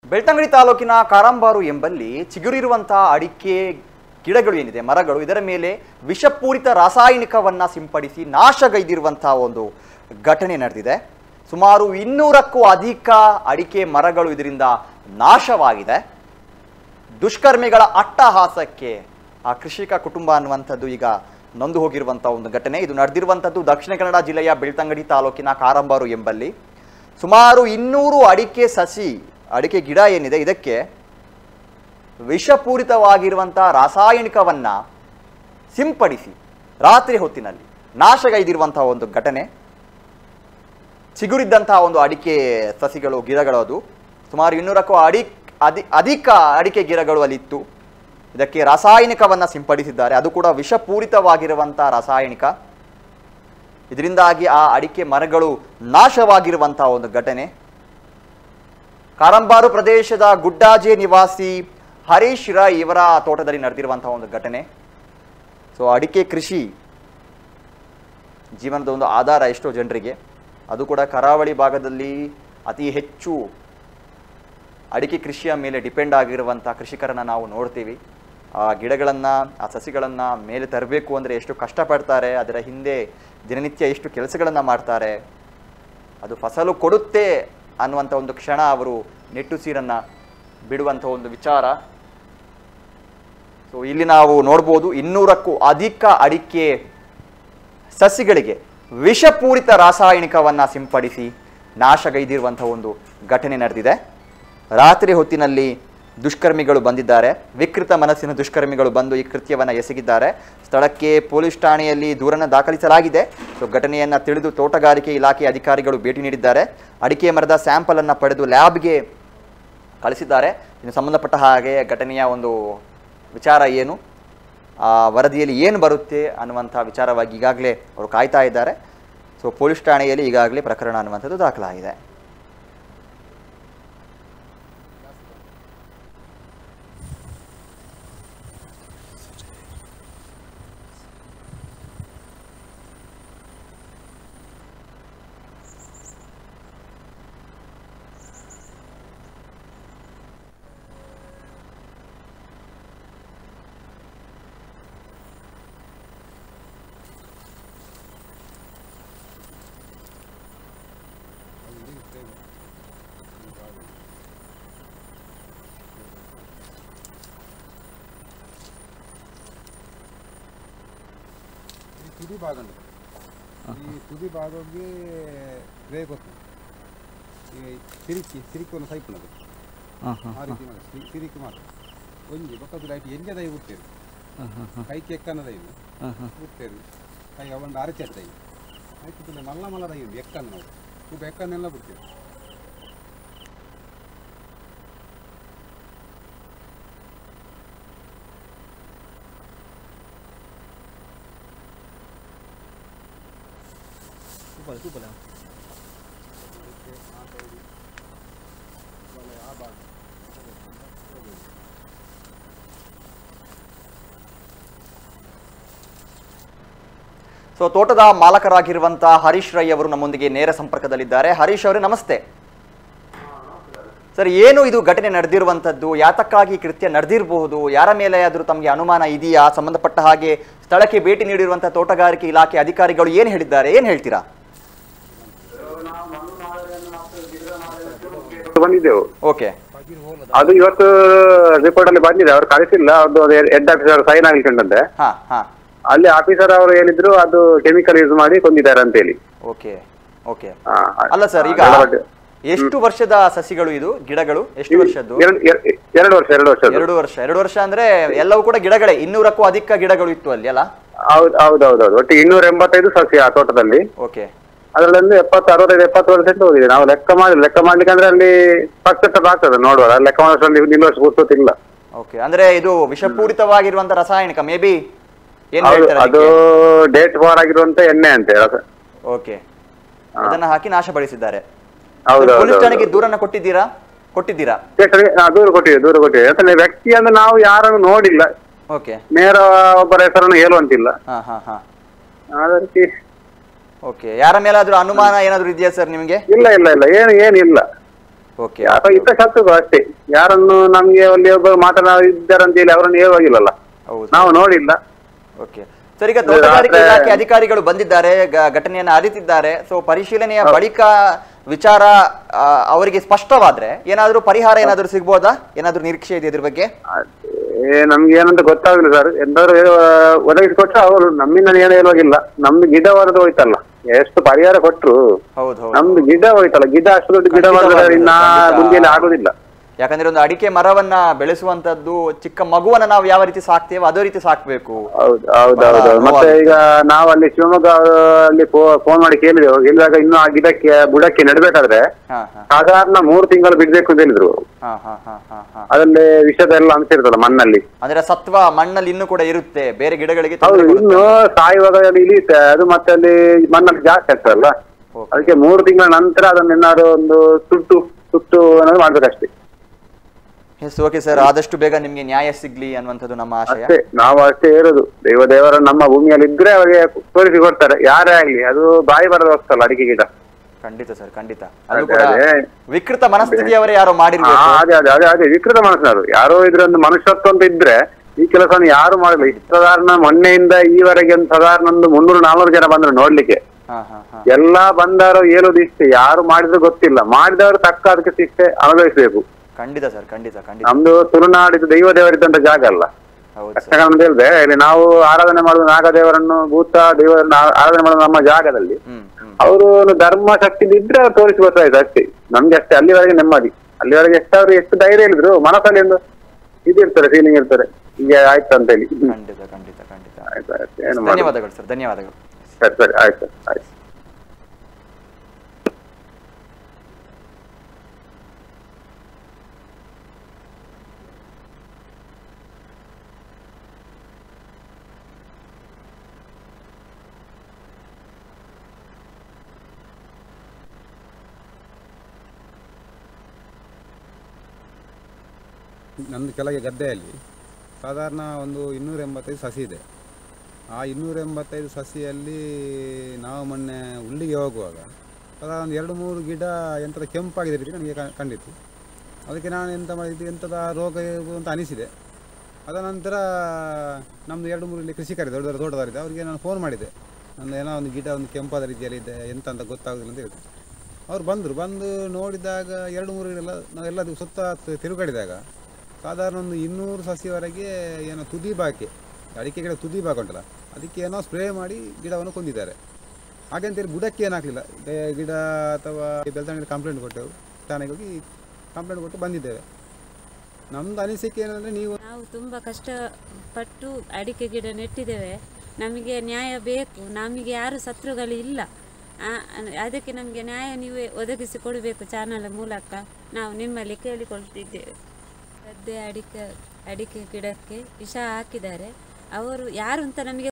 ಬೆಳ್ತಂಗಡಿ ತಾಲೂಕಿನ ಕಾರಂಬಾರು ಎಂಬಲ್ಲಿ ಚಿಗುರಿರುವಂತಹ ಅಡಿಕೆ ಗಿಡಗಳು ಏನಿದೆ ಮರಗಳು ಇದರ ಮೇಲೆ ವಿಷಪೂರಿತ ರಾಸಾಯನಿಕವನ್ನ ಸಿಂಪಡಿಸಿ ನಾಶಗೈದಿರುವಂತಹ ಒಂದು ಘಟನೆ ನಡೆದಿದೆ ಸುಮಾರು ಇನ್ನೂರಕ್ಕೂ ಅಧಿಕ ಅಡಿಕೆ ಮರಗಳು ಇದರಿಂದ ನಾಶವಾಗಿದೆ ದುಷ್ಕರ್ಮಿಗಳ ಅಟ್ಟಹಾಸಕ್ಕೆ ಆ ಕೃಷಿಕ ಕುಟುಂಬ ಅನ್ನುವಂಥದ್ದು ಈಗ ನೊಂದು ಹೋಗಿರುವಂಥ ಒಂದು ಘಟನೆ ಇದು ನಡೆದಿರುವಂಥದ್ದು ದಕ್ಷಿಣ ಕನ್ನಡ ಜಿಲ್ಲೆಯ ಬೆಳ್ತಂಗಡಿ ತಾಲೂಕಿನ ಕಾರಂಬಾರು ಎಂಬಲ್ಲಿ ಸುಮಾರು ಇನ್ನೂರು ಅಡಿಕೆ ಸಸಿ ಅಡಿಕೆ ಗಿಡ ಏನಿದೆ ಇದಕ್ಕೆ ವಿಷಪೂರಿತವಾಗಿರುವಂಥ ರಾಸಾಯನಿಕವನ್ನ ಸಿಂಪಡಿಸಿ ರಾತ್ರಿ ಹೊತ್ತಿನಲ್ಲಿ ನಾಶಗೈದಿರುವಂತಹ ಒಂದು ಘಟನೆ ಚಿಗುರಿದ್ದಂತಹ ಒಂದು ಅಡಿಕೆ ಸಸಿಗಳು ಗಿಡಗಳು ಅದು ಸುಮಾರು ಇನ್ನೂರಕ್ಕೂ ಅಡಿ ಅಧಿ ಅಧಿಕ ಅಡಿಕೆ ಗಿಡಗಳು ಅಲ್ಲಿತ್ತು ಇದಕ್ಕೆ ರಾಸಾಯನಿಕವನ್ನ ಸಿಂಪಡಿಸಿದ್ದಾರೆ ಅದು ಕೂಡ ವಿಷಪೂರಿತವಾಗಿರುವಂಥ ರಾಸಾಯನಿಕ ಇದರಿಂದಾಗಿ ಆ ಅಡಿಕೆ ಮರಗಳು ನಾಶವಾಗಿರುವಂತಹ ಒಂದು ಘಟನೆ ಕಾರಂಬಾರು ಪ್ರದೇಶದ ಗುಡ್ಡಾಜೆ ನಿವಾಸಿ ಹರೀಶ್ ರಾಯ್ ಇವರ ತೋಟದಲ್ಲಿ ನಡೆದಿರುವಂತಹ ಒಂದು ಘಟನೆ ಸೊ ಅಡಿಕೆ ಕೃಷಿ ಜೀವನದ ಒಂದು ಆಧಾರ ಎಷ್ಟೋ ಜನರಿಗೆ ಅದು ಕೂಡ ಕರಾವಳಿ ಭಾಗದಲ್ಲಿ ಅತಿ ಹೆಚ್ಚು ಅಡಿಕೆ ಕೃಷಿಯ ಮೇಲೆ ಡಿಪೆಂಡ್ ಆಗಿರುವಂಥ ಕೃಷಿಕರನ್ನು ನಾವು ನೋಡ್ತೀವಿ ಆ ಗಿಡಗಳನ್ನು ಆ ಸಸಿಗಳನ್ನು ಮೇಲೆ ತರಬೇಕು ಅಂದರೆ ಎಷ್ಟು ಕಷ್ಟಪಡ್ತಾರೆ ಅದರ ಹಿಂದೆ ದಿನನಿತ್ಯ ಎಷ್ಟು ಕೆಲಸಗಳನ್ನು ಮಾಡ್ತಾರೆ ಅದು ಫಸಲು ಕೊಡುತ್ತೆ ಅನ್ನುವಂಥ ಒಂದು ಕ್ಷಣ ಅವರು ನೆಟ್ಟುಸೀರನ್ನು ಬಿಡುವಂಥ ಒಂದು ವಿಚಾರ ಸೊ ಇಲ್ಲಿ ನಾವು ನೋಡ್ಬೋದು ಇನ್ನೂರಕ್ಕೂ ಅಧಿಕ ಅಡಿಕೆ ಸಸಿಗಳಿಗೆ ವಿಷಪೂರಿತ ರಾಸಾಯನಿಕವನ್ನು ಸಿಂಪಡಿಸಿ ನಾಶಗೈದಿರುವಂಥ ಒಂದು ಘಟನೆ ನಡೆದಿದೆ ರಾತ್ರಿ ಹೊತ್ತಿನಲ್ಲಿ ದುಷ್ಕರ್ಮಿಗಳು ಬಂದಿದ್ದಾರೆ ವಿಕೃತ ಮನಸ್ಸಿನ ದುಷ್ಕರ್ಮಿಗಳು ಬಂದು ಈ ಕೃತ್ಯವನ್ನು ಎಸಗಿದ್ದಾರೆ ಸ್ಥಳಕ್ಕೆ ಪೊಲೀಸ್ ಠಾಣೆಯಲ್ಲಿ ದೂರನ್ನು ದಾಖಲಿಸಲಾಗಿದೆ ಸೊ ಘಟನೆಯನ್ನು ತಿಳಿದು ತೋಟಗಾರಿಕೆ ಇಲಾಖೆ ಅಧಿಕಾರಿಗಳು ಭೇಟಿ ನೀಡಿದ್ದಾರೆ ಅಡಿಕೆ ಮರದ ಸ್ಯಾಂಪಲನ್ನು ಪಡೆದು ಲ್ಯಾಬ್ಗೆ ಕಳಿಸಿದ್ದಾರೆ ಇನ್ನು ಸಂಬಂಧಪಟ್ಟ ಹಾಗೆ ಘಟನೆಯ ಒಂದು ವಿಚಾರ ಏನು ಆ ವರದಿಯಲ್ಲಿ ಏನು ಬರುತ್ತೆ ಅನ್ನುವಂಥ ವಿಚಾರವಾಗಿ ಈಗಾಗಲೇ ಅವರು ಕಾಯ್ತಾ ಇದ್ದಾರೆ ಸೊ ಪೊಲೀಸ್ ಠಾಣೆಯಲ್ಲಿ ಈಗಾಗಲೇ ಪ್ರಕರಣ ಅನ್ನುವಂಥದ್ದು ದಾಖಲಾಗಿದೆ ಈ ತುದಿ ಭಾಗ ಉಂಟು ಈ ತುದಿ ಭಾಗಕ್ಕೆ ಬ್ರೇಕ್ ಹೊತ್ತು ಈ ಸಿರಿಕಿ ಸಿರಿಕನ್ನು ಸೈಪುನದು ಆ ರೀತಿ ಮಾಡಿ ಸಿರಿ- ಸಿರಿಕಿ ಮಾತ್ರ ಒಂಜಿ ಬೊಕ್ಕ ಲೈಟ್ ಎಂಜ ದೈ ಬಿಡ್ತೇವೆ ಕೈ ಕೆಕ್ಕನ ದೈ ಬಿಡ್ತೇವೆ ಕೈ ಅವಂಡು ಅರಚೆ ದೈ ಆಯ್ತು ಮಲ್ಲ ಮಲ್ಲ ದೈ ಉಂಟು ಎಕ್ಕನ್ನು ನಾವು ಈಗ ಎಕ್ಕನ್ನೆಲ್ಲ ಬಿಡ್ತೇವೆ ಆ ಭಾಗ ಸೊ ತೋಟದ ಮಾಲಕರಾಗಿರುವಂಥ ಹರೀಶ್ ರೈ ಅವರು ನಮ್ಮೊಂದಿಗೆ ನೇರ ಸಂಪರ್ಕದಲ್ಲಿದ್ದಾರೆ ಹರೀಶ್ ಅವರೇ ನಮಸ್ತೆ ಸರ್ ಏನು ಇದು ಘಟನೆ ನಡೆದಿರುವಂಥದ್ದು ಯಾತಕ್ಕಾಗಿ ಈ ಕೃತ್ಯ ನಡೆದಿರಬಹುದು ಯಾರ ಮೇಲೆ ಆದರೂ ತಮಗೆ ಅನುಮಾನ ಇದೆಯಾ ಸಂಬಂಧಪಟ್ಟ ಹಾಗೆ ಸ್ಥಳಕ್ಕೆ ಭೇಟಿ ನೀಡಿರುವಂಥ ತೋಟಗಾರಿಕೆ ಇಲಾಖೆ ಅಧಿಕಾರಿಗಳು ಏನು ಹೇಳಿದ್ದಾರೆ ಏನು ಹೇಳ್ತೀರಾ ಬಂದಿದ್ದೆವು ಓಕೆ ಅದು ಇವತ್ತು ರಿಪೋರ್ಟ್ ಅಲ್ಲಿ ಬಂದಿದೆ ಅವ್ರು ಕಳಿಸಿಲ್ಲ ಅದು ಹೆಡ್ ಆಫೀಸರ್ ಸೈನ್ ಆಗ್ಲಿಕ್ಕಂತೆ ಹಾ ಹಾ ಅಲ್ಲಿ ಆಫೀಸರ್ ಅವರು ಹೇಳಿದ್ರು ಅದು ಕೆಮಿಕಲ್ ಯೂಸ್ ಮಾಡಿ ಕೊಂದಿದ್ದಾರೆ ಅಂತ ಹೇಳಿ ಓಕೆ ಓಕೆ ಆ, ಅಲ್ಲ ಸರ್ ಈಗ ಗಲಭೆ. ಎಷ್ಟು ವರ್ಷದ ಸಸಿಗಳು ಇದು ಗಿಡಗಳು ಎಷ್ಟು ವರ್ಷದ್ದು ಎರಡು ಎರ- ಎರಡು ವರ್ಷ ಎರಡು ವರ್ಷ ಎರಡು ವರ್ಷ ಎರಡು ವರ್ಷ ಅಂದ್ರೆ ಎಲ್ಲವೂ ಕೂಡ ಗಿಡಗಳೇ ಇನ್ನೂರಕ್ಕೂ ಅಧಿಕ ಗಿಡಗಳು ಇತ್ತು ಅಲ್ಲಿ ಅಲ್ಲ ಹೌದು ಹೌದೌದೌದು ಒಟ್ಟು ಇನ್ನೂರ ಎಂಬತ್ತೈದು ಸಸ್ಯ ಆ ತೋಟದಲ್ಲಿ ಓಕೆ ಅದರಲ್ಲಿ ಎಪ್ಪತ್ತು ಅರವತ್ತೈದು ಎಪ್ಪತ್ತು ಪರ್ಸೆಂಟ್ ಹೋಗಿದೆ ನಾವು ಲೆಕ್ಕ ಮಾಡಿ ಲೆಕ್ಕ ಮಾಡ್ಲಿಕ್ಕೆ ಅಂದ್ರೆ ಅಲ್ಲಿ ಪಕ್ಷಪಾತ ಆಗ್ತದೆ ನೋಡುವ ಲೆಕ್ಕ ಮಾಡೋದ್ರಲ್ಲಿ ನಿಲ್ಲುವಷ್ಟು ಗೊತ್ತಿಲ್ಲ ಓಕೆ ಅಂದ್ರೆ ಇದು ವಿಷಪೂರಿತವಾಗಿರುವಂತ ರಾಸಾಯನಿಕ ಮೇ ಬಿ ಏನ್ ಹೌದು ಹೇಳ್ತಾರೆ ಅದು ಡೇಟ್ ಫಾರ್ ಆಗಿರುವಂತ ಎಣ್ಣೆ ಅಂತೆ ರಸ- ಓಕೆ ಅದನ್ನ ಹಾಕಿ ನಾಶಪಡಿಸಿದ್ದಾರೆ ಹೌದು ಪೊಲೀಸ್ ಹೌದು ಠಾಣೆಗೆ ದೂರನ್ನ ಕೊಟ್ಟಿದ್ದೀರಾ ಕೊಟ್ಟಿದ್ದೀರಾ ಸ್ಟೇಷನ್ಗೆ ಹಾ, ದೂರ ಕೊಟ್ಟಿವಿ ದೂರ ಕೊಟ್ಟಿವಿ ಯಾಕಂದ್ರೆ ವ್ಯಕ್ತಿ ಅಂದ್ರೆ ನಾವು ಯಾರನ್ನು ನೋಡಿಲ್ಲ ಓಕೆ ನೇರ ಒಬ್ಬರ ಹೆಸರನ್ನು ಹೇಳುವಂತಿಲ್ಲ ಹಾ ಹಾ ಹಾ ಅದಕ್ಕೆ ಓಕೆ ಯಾರ ಮೇಲಾದ್ರೂ ಅನುಮಾನ ಏನಾದ್ರು ಇದೆಯಾ ಸರ್ ನಿಮಗೆ ಇಲ್ಲ ಇಲ್ಲ ಇಲ್ಲ ಏನು ಏನಿಲ್ಲ ಓಕೆ ಯಾರೋ ಇದ್ದ ಸತ್ತದು ಅಷ್ಟೇ ಯಾರನ್ನು ನಮ್ಗೆ ಅಲ್ಲಿ ಒಬ್ಬರು ಮಾತನಾಡಿದ್ದಾರೆ ಅಂತ ಹೇಳಿ ಅವರನ್ನು ಹೇಳುವಾಗಿಲ್ಲಲ್ಲ ಹೌದು ನಾವು ನೋಡಿಲ್ಲ ಓಕೆ ಸರ್ ಈಗ ತೋಟಗಾರಿಕೆ ರಾತ್ರಿ- ಇಲಾಖೆ ಅಧಿಕಾರಿಗಳು ಬಂದಿದ್ದಾರೆ ಗ- ಘಟನೆಯನ್ನು ಅರಿತಿದ್ದಾರೆ ಸೊ ಪರಿಶೀಲನೆಯ ಬಳಿಕ ವಿಚಾರ ಆ, ಅವರಿಗೆ ಸ್ಪಷ್ಟವಾದ್ರೆ ಏನಾದ್ರೂ ಪರಿಹಾರ ಏನಾದ್ರೂ ಸಿಗ್ಬೋದಾ ಏನಾದ್ರೂ ನಿರೀಕ್ಷೆ ಇದೆ ಇದ್ರ ಬಗ್ಗೆ ಅದೇ ನಮ್ಗೆ ಏನಂತ ಗೊತ್ತಾಗ್ಲಿಲ್ಲ ಸರ್ ಎಂತಾದ್ರು ಒದಗಿಸಿಕೊಟ್ರೆ ಅವರು ನಮ್ಮಿಂದ ಏನು ಹೇಳುವಾಗಿಲ್ಲ ನಮ್ದು ಗಿಡ ಹೊರದು ಹೋಯ್ತಲ್ಲ ಎಷ್ಟು ಪರಿಹಾರ ಕೊಟ್ರು ಹೌದು ಹೌದು ನಮ್ದು ಗಿಡ ಹೋಯ್ತಲ್ಲ ಗಿಡ ಅಷ್ಟು ದೊಡ್ಡ ಗಿಡ ಖಂಡಿತವಾಗಿಯೂ ಮಾಡಿದ್ರೆ ಇನ್ನ ಖಂಡಿತ. ಗುಂಡಿಯಲ್ಲಿ ಆಗುದಿಲ್ಲ ಯಾಕಂದ್ರೆ ಒಂದು ಅಡಿಕೆ ಮರವನ್ನ ಬೆಳೆಸುವಂತದ್ದು ಚಿಕ್ಕ ಮಗುವನ್ನ ನಾವು ಯಾವ ರೀತಿ ಸಾಕ್ತೇವೆ ಅದೇ ರೀತಿ ಸಾಕ್ಬೇಕು ಹೌದು ಹೌದು ಬಹಳ ಹೌದು ಮತ್ತೆ ನೋವಾಗುತ್ತೆ. ಈಗ ನಾವು ಅಲ್ಲಿ ಶಿವಮೊಗ್ಗ ಅಲ್ಲಿ ಫೋನ್ ಮಾಡಿ ಕೇಳಿದೆವು ಕೇಳಿದಾಗ ಇನ್ನು ಆ ಗಿಡಕ್ಕೆ ಬುಡಕ್ಕೆ ನೆಡ್ಬೇಕಾದ್ರೆ ಹಾ ಹಾ ಸಾಧಾರಣ ಮೂರು ತಿಂಗಳು ಬಿಡ್ಬೇಕು ಅಂತ ಹೇಳಿದ್ರು ಹಾ ಹಾ ಹಾ ಹಾ ಹಾ ಅದರಲ್ಲಿ ವಿಷದ ಎಲ್ಲ ಅಂಶ ಇರ್ತಲ್ಲ ಮಣ್ಣಲ್ಲಿ ಅಂದ್ರೆ ಸತ್ವ ಮಣ್ಣಲ್ಲಿ ಇನ್ನೂ ಕೂಡ ಇರುತ್ತೆ ಬೇರೆ ಗಿಡಗಳಿಗೆ ಹೌದು ತೊಂದ್ರೆ ಇನ್ನು ಕೊಡುತ್ತೆ. ಸಾಯುವಾಗ ಅಲ್ಲಿ ಇಳಿಯುತ್ತೆ ಅದು ಮತ್ತೆ ಅಲ್ಲಿ ಮಣ್ಣಲ್ಲಿ ಜಾಸ್ತಿ ಆಗ್ತದಲ್ಲ Okay. ಅದಕ್ಕೆ ಮೂರು ತಿಂಗಳ ನಂತರ ಅದನ್ನ ಏನಾದ್ರು ಒಂದು ಸುಟ್ಟು ಸುಟ್ಟು ಅನ್ನೋದು ಮಾಡ್ಬೇಕಷ್ಟೇ ಎಸ್ ಓಕೆ ಸರ್ ಆದಷ್ಟು ಬೇಗ ನಿಮ್ಗೆ ನ್ಯಾಯ ಸಿಗ್ಲಿ ಅನ್ನುವಂಥದ್ದು ನಮ್ಮ ಆಶಯ ಅಷ್ಟೇ ನಾವು ಅಷ್ಟೇ ಇರೋದು ದೇವ ದೇವರ ನಮ್ಮ ಭೂಮಿಯಲ್ಲಿ ಇದ್ರೆ ಅವರಿಗೆ ತೋರಿಸಿ ಕೊಡ್ತಾರೆ ಯಾರೇ ಆಗ್ಲಿ ಅದು ಬಾಯಿ ಬರದ ವಸ್ತಲ್ಲ ಅಡಿಕೆ ಗಿಡ ಖಂಡಿತ ಸರ್ ಖಂಡಿತ ಅದು ಅದೇ, ಕೂಡ ಅದೇ. ವಿಕೃತ ಮನಸ್ಥಿತಿಯವರೇ ಯಾರೋ ಆ, ಮಾಡಿರ್ಬೇಕು ಅದೇ ಅದೇ ಅದೇ ಅದೇ ವಿಕೃತ ಮನಸ್ಸಿನವರು ಯಾರೋ ಇದ್ರೊಂದು ಮನುಷ್ಯತ್ವ ಅಂತ ಇದ್ರೆ ಈ ಕೆಲಸವನ್ನು ಯಾರು ಮಾಡಲ್ಲ ಇಷ್ಟು ಸಾಧಾರಣ ಮೊನ್ನೆಯಿಂದ ಈವರೆಗೆ ಒಂದು ಸಾಧಾರಣ ಒಂದು ಮುನ್ನೂರು ನಾಲ್ನೂರು ಜನ ಬಂದ್ರು ನೋಡ್ಲಿಕ್ಕೆ ಹಾ ಹಾ ಹಾ ಎಲ್ಲಾ ಬಂದವರು ಹೇಳೋದು ಇಷ್ಟೇ ಯಾರು ಮಾಡಿದ್ರು ಗೊತ್ತಿಲ್ಲ ಮಾಡಿದವರು ತಕ್ಕ ಅದಕ್ಕೆ ಶಿಕ್ಷೆ ಅನುಭವಿಸಬೇಕು ಖಂಡಿತ ಸರ್ ಖಂಡಿತ ಖಂಡಿತ ನಮ್ದು ತುಳುನಾಡಿದ್ದು ದೈವ ದೇವರಿದ್ದಂತ ಜಾಗ ಅಲ್ಲ ಹೌದು ಸರ್ ತಕ್ಷಣ ಅಂತ ಹೇಳಿದ್ರೆ ಇಲ್ಲಿ ನಾವು ಆರಾಧನೆ ಮಾಡುವ ನಾಗದೇವರನ್ನು ಭೂತ ದೇವರನ್ನು ಆ- ಆರಾಧನೆ ಮಾಡುವ ನಮ್ಮ ಜಾಗದಲ್ಲಿ ಹ್ಮ್ ಹ್ಮ್ ಅವರು ಒಂದು ಧರ್ಮ ಶಕ್ತಿ ಇದ್ರೆ ಅವ್ರು ತೋರಿಸಿ ಗೊತ್ತಾಯ್ತು ಅಷ್ಟೇ ನಮ್ಗೆ ಅಷ್ಟೇ ಅಲ್ಲಿವರೆಗೆ ನೆಮ್ಮದಿ ಅಲ್ಲಿವರೆಗೆ ಎಷ್ಟಾದ್ರು ಎಷ್ಟು ಧೈರ್ಯ ಹೇಳಿದ್ರು ಮನಸ್ಸಲ್ಲಿ ಒಂದು ಇದಿರ್ತಾರೆ ಫೀಲಿಂಗ್ ಇರ್ತಾರೆ ಹೀಗೆ ಆಯ್ತು ಅಂತ ಹೇಳಿ ಹ್ಮ್. ಖಂಡಿತ ಖಂಡಿತ ಖಂಡಿತ ಆಯ್ತು ಆಯ್ತು ಏನು ಮಾಡಿ ಧನ್ಯವಾದಗಳು ಸರ್ ಧನ್ಯವಾದಗಳು ಸರಿ ಸರಿ ಆಯ್ತು ಆಯ್ತು ನಂದು ಕೆಳಗೆ ಗದ್ದೆಯಲ್ಲಿ ಸಾಧಾರಣ ಒಂದು ಇನ್ನೂರ ಎಂಬತ್ತೈದು ಸಸಿ ಇದೆ ಆ ಇನ್ನೂರ ಎಂಬತ್ತೈದು ಸಸಿಯಲ್ಲಿ ನಾವು ಮೊನ್ನೆ ಉಳ್ಳಿಗೆ ಹೋಗುವಾಗ ಸಾಧಾರಣ ಒಂದು ಎರಡು ಮೂರು ಗಿಡ ಎಂಥದ ಕೆಂಪಾಗಿದೆ ರೀತಿ ನನಗೆ ಕ- ಕಂಡಿತು ಅದಕ್ಕೆ ನಾನು ಎಂತ ಮಾಡಿದ್ದು ಎಂಥದ ರೋಗ ಇರ್ಬೋದು ಅಂತ ಅನಿಸಿದೆ ಅದ ನಂತರ ನಮ್ಮದು ಎರಡು ಮೂರು ಇಲ್ಲಿ ಕೃಷಿಕರಿದೆ ದೊಡ್ಡ ದೊಡ್ಡ ತೋಟದಾರಿದೆ ಅವರಿಗೆ ನಾನು ಫೋನ್ ಮಾಡಿದೆ ನನ್ನ ಏನೋ ಒಂದು ಗಿಡ ಒಂದು ಕೆಂಪಾದ ರೀತಿಯಲ್ಲಿ ಇದೆ ಎಂತ ಅಂತ ಗೊತ್ತಾಗೋದಿಲ್ಲ ಅಂತ ಹೇಳಿದೆ ಅವ್ರು ಬಂದರು ಬಂದು ನೋಡಿದಾಗ ಎರಡು ಮೂರು ಎಲ್ಲ ನಾವೆಲ್ಲ ಅದು ಸುತ್ತ ತಿ- ತಿರುಗಾಡಿದಾಗ ಸಾಧಾರಣ ಒಂದು ಇನ್ನೂರು ಸಸಿವರೆಗೆ ಏನೋ ತುದಿ ಬಾಕಿ ಅಡಿಕೆ ಗಿಡ ತುದಿ ಬಾಕ ಉಂಟಲ್ಲ ಅದಕ್ಕೆ ಏನೋ ಸ್ಪ್ರೇ ಮಾಡಿ ಗಿಡವನ್ನು ಕೊಂದಿದ್ದಾರೆ ಹಾಗಂತೇಳಿ ಬುಡಕ್ಕೆ ಏನು ಹಾಕಲಿಲ್ಲ ಗಿಡ ಅಥವಾ ಬೆಳ್ತಂಗಡಿ ಕಂಪ್ಲೇಂಟ್ ಕೊಟ್ಟೆವು ಠಾಣೆಗೆ ಹೋಗಿ ಕಂಪ್ಲೇಂಟ್ ಕೊಟ್ಟು ಬಂದಿದ್ದೇವೆ ನಮ್ಮದು ಅನಿಸಿಕೆ ಏನಂದರೆ ನೀವು ನಾವು ತುಂಬ ಕಷ್ಟಪಟ್ಟು ಅಡಿಕೆ ಗಿಡ ನೆಟ್ಟಿದ್ದೇವೆ ನಮಗೆ ನ್ಯಾಯ ಬೇಕು ನಮಗೆ ಯಾರು ಶತ್ರುಗಳು ಇಲ್ಲ ಆ- ಅದಕ್ಕೆ ನಮಗೆ ನ್ಯಾಯ ನೀವೇ ಒದಗಿಸಿ ಕೊಡಬೇಕು ಚಾನಲ್ ಮೂಲಕ ನಾವು ನಿಮ್ಮಲ್ಲಿ ಕೇಳಿಕೊಳ್ತಿದ್ದೇವೆ ಗದ್ದೆ ಅಡಿಕೆ ಅಡಿಕೆ ಗಿಡಕ್ಕೆ ವಿಷ ಹಾಕಿದ್ದಾರೆ ಅವರು ಯಾರು ಅಂತ ನಮಗೆ